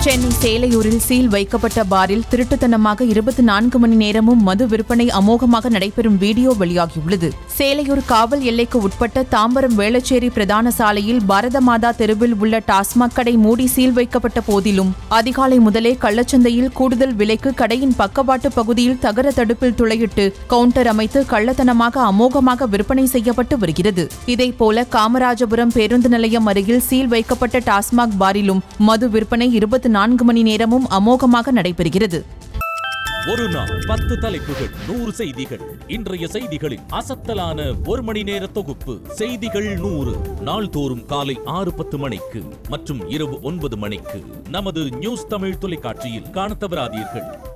Chennai சேலையூரில் seal வைக்கப்பட்ட பாரில் திருட்டுத்தனமாக இருபத்தி நான்கு மணி நேரமும் மது விற்பனை அமோகமாக நடைபெறும் வீடியோ வெளியாகியுள்ளது சேலையூர் காவல் எல்லைக்கு உட்பட்ட தாம்பரம் வேளச்சேரி பிரதான சாலையில் பாரத மாதா தெருவில் உள்ள டாஸ்மாக் கடை மூடி சீல் வைக்கப்பட்ட போதிலும் அதிகாலை முதலே கள்ளச்சந்தையில் கூடுதல் விலைக்கு கடையின் பக்கவாட்டு பகுதியில் தகர தடுப்பில் துளையிட்டு கவுண்டர் அமைத்து கள்ளத்தனமாக அமோகமாக விற்பனை செய்யப்பட்டு வருகிறது இதேபோல காமராஜபுரம் பேருந்து நிலையம் அருகில் சீல் வைக்கப்பட்ட டாஸ்மாக் பாரிலும் மது விற்பனை இருபத்தி நான்கு மணி நேரமும் அமோகமாக நடைபெறுகிறது ஒரு நாள் பத்து தலைப்புகள் நூறு செய்திகள் இன்றைய செய்திகளின் அசத்தலான ஒரு மணி நேர தொகுப்பு செய்திகள் நூறு நாள்தோறும் காலை ஆறு பத்து மணிக்கு மற்றும் இரவு ஒன்பது மணிக்கு நமது நியூஸ் தமிழ் தொலைக்காட்சியில் காணத் தவறாதீர்கள்